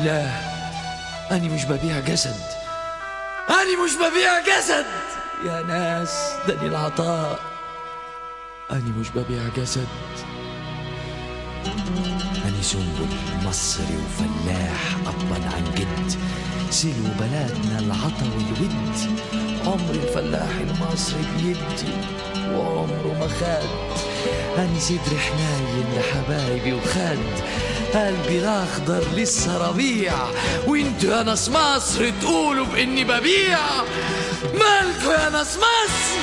لا أنا مش ببيع جسد أنا مش ببيع جسد يا ناس دني العطاء أنا مش ببيع جسد أنا سنبل مصري وفلاح أبا عن جد سلو بلادنا العطا والود عمر الفلاح المصري بيدي وعمره ما خد أنا صدري حنين لحبايبي وخد قلبي الأخضر لسه ربيع وانتوا يا ناس مصر تقولوا بإني ببيع مالكوا يا ناس مصر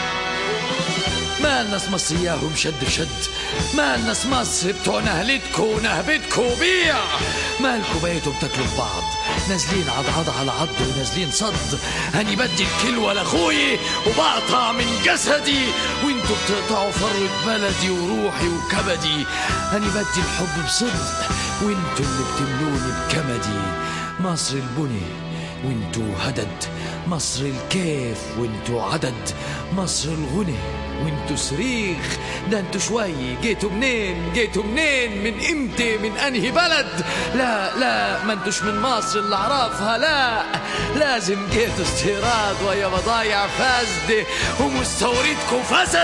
ما الناس مصر اياهم شد في شد ما الناس مصر بتوع نهلتكو ونهبتكو بيع مالكو بقيتوا بتاكلوا في بعض نازلين عض على عض ونازلين صد هني بدي الكلوة لاخوي وبقطع من جسدي وانتوا بتقطعوا فروة بلدي وروحي وكبدي هني بدي الحب بصدق وانتوا اللي بتملوني بكمدي مصر البني وانتوا هدد مصر الكيف وانتوا عدد مصر الغنى وانتوا صريخ ده انتوا شوي جيتوا منين جيتوا منين من امتى من انهي بلد لا لا ما انتوش من مصر اللي اعرفها لا لازم جيتوا استيراد ويا بضايع فاسدة ومستوردكم فسد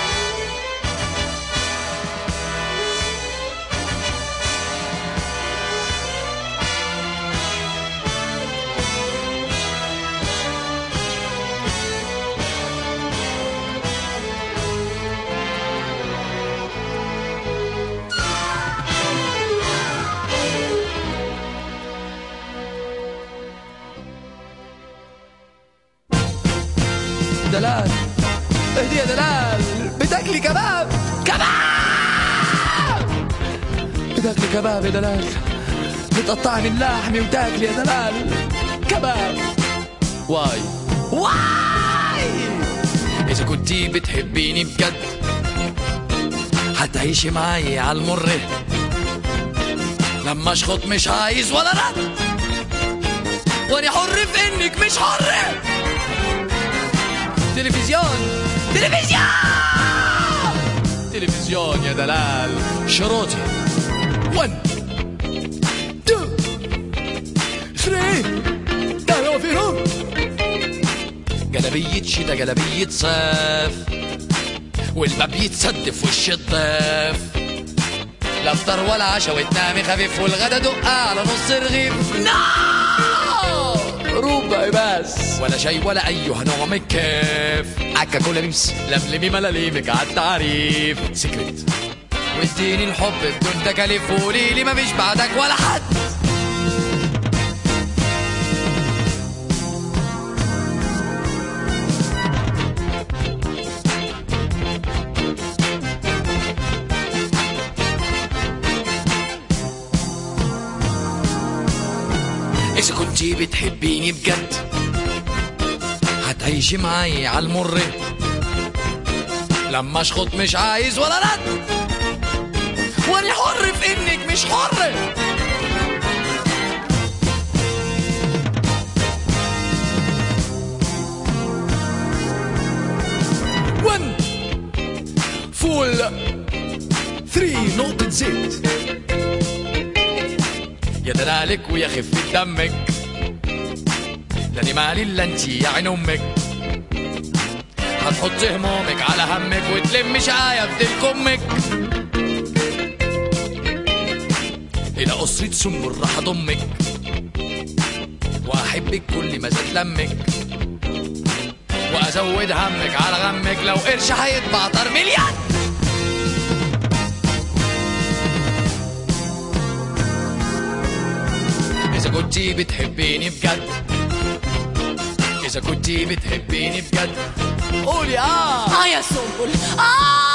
دلال اهدي يا دلال بتاكلي كباب كباب بتاكلي كباب يا دلال بتقطعي من لحمي وتاكلي يا دلال كباب واي واي اذا كنتي بتحبيني بجد هتعيشي معايا على المر لما اشخط مش عايز ولا رد وانا حر في انك مش حر تلفزيون تلفزيون تلفزيون يا دلال شروطي 1 2 3 قهوة فيهم جلبية شتا جلبية صيف والباب يتسد في وش الضيف لا افطر ولا عشا وتنامي خفيف والغدا دقة على نص رغيف نو ربع بس ولا شيء ولا ايها نوع من الكيف عكا كولا بيبس لملمي ملاليمك عالتعريف سكرت واديني الحب بدون تكاليف وقولي لي مفيش بعدك ولا حد إذا كنتي بتحبيني بجد هتعيشي معايا على المر لما اشخط مش عايز ولا رد وانا حر في انك مش حر ون فول ثري نقطة زيت يا دلالك ويا خفة دمك لاني مالي الا انتي يا عين امك هتحط همومك على همك وتلم شقايا بدل امك الى قصرة سنبل راح اضمك واحبك كل ما زاد لمك وازود همك على غمك لو قرش هيطبع طر مليون إذا كنتي بتحبيني بجد إذا كنتي بتحبيني بجد قولي آه اه يا سنبل اه